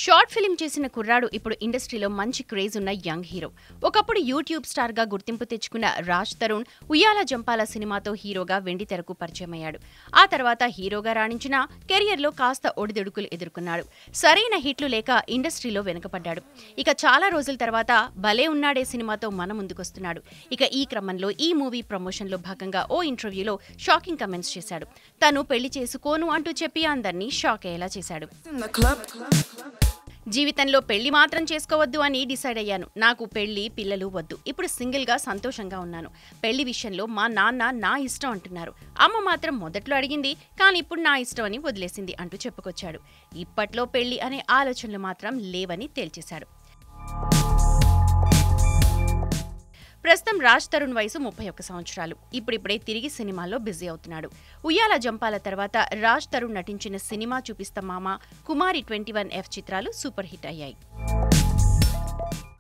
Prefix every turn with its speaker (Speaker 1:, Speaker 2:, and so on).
Speaker 1: Short film చేసిన కుర్రాడు ఇప్పుడు ఇండస్ట్రీలో మంచి క్రేజ్ ఉన్న యంగ్ హీరో ఒకప్పుడు యూట్యూబ్ స్టార్ గా గుర్తింపు తెచ్చుకున్న రాజ్ తరుణ్ ఉయ్యాల జంపాల సినిమాతో హీరోగా వెండి తెరకు పరిచయమయ్యాడు ఆ తర్వాత హీరోగా రాణించిన కెరియర్లో కాస్త ఒడిదుడుకులు ఎదుర్కొన్నాడు సరైన హిట్లు లేక ఇండస్ట్రీలో వెనుకపడ్డాడు ఇక చాలా రోజుల తర్వాత భలే ఉన్నాడే సినిమాతో మన ముందుకొస్తున్నాడు ఇక ఈ క్రమంలో ఈ మూవీ ప్రమోషన్లో భాగంగా ఓ ఇంటర్వ్యూలో షాకింగ్ కమెంట్స్ చేశాడు తను పెళ్లి చేసుకోను అంటూ చెప్పి అందరినీ షాక్ అయ్యేలా చేశాడు
Speaker 2: in the club.
Speaker 1: జీవితంలో పెళ్లి మాత్రం చేసుకోవద్దు అని డిసైడ్ అయ్యాను నాకు పెళ్లి పిల్లలు వద్దు ఇప్పుడు సింగిల్ గా సంతోషంగా ఉన్నాను పెళ్లి విషయంలో మా నాన్న నా ఇష్టం అంటున్నారు అమ్మ మాత్రం మొదట్లో అడిగింది కానీ ఇప్పుడు నా ఇష్టం అని వదిలేసింది అంటూ చెప్పుకొచ్చాడు ఇప్పట్లో పెళ్లి అనే ఆలోచనలు మాత్రం లేవని తేల్చేశాడు ప్రస్తుతం రాజ్ తరుణ్ వయసు ముప్పై ఒక్క సంవత్సరాలు ఇప్పుడిప్పుడే తిరిగి సినిమాల్లో బిజీ అవుతున్నాడు ఉయ్యాల జంపాల తర్వాత రాజ్ తరుణ్ నటించిన cinema Chupistha Mama Kumari twenty one F చిత్రాలు సూపర్ హిట్ అయ్యాయి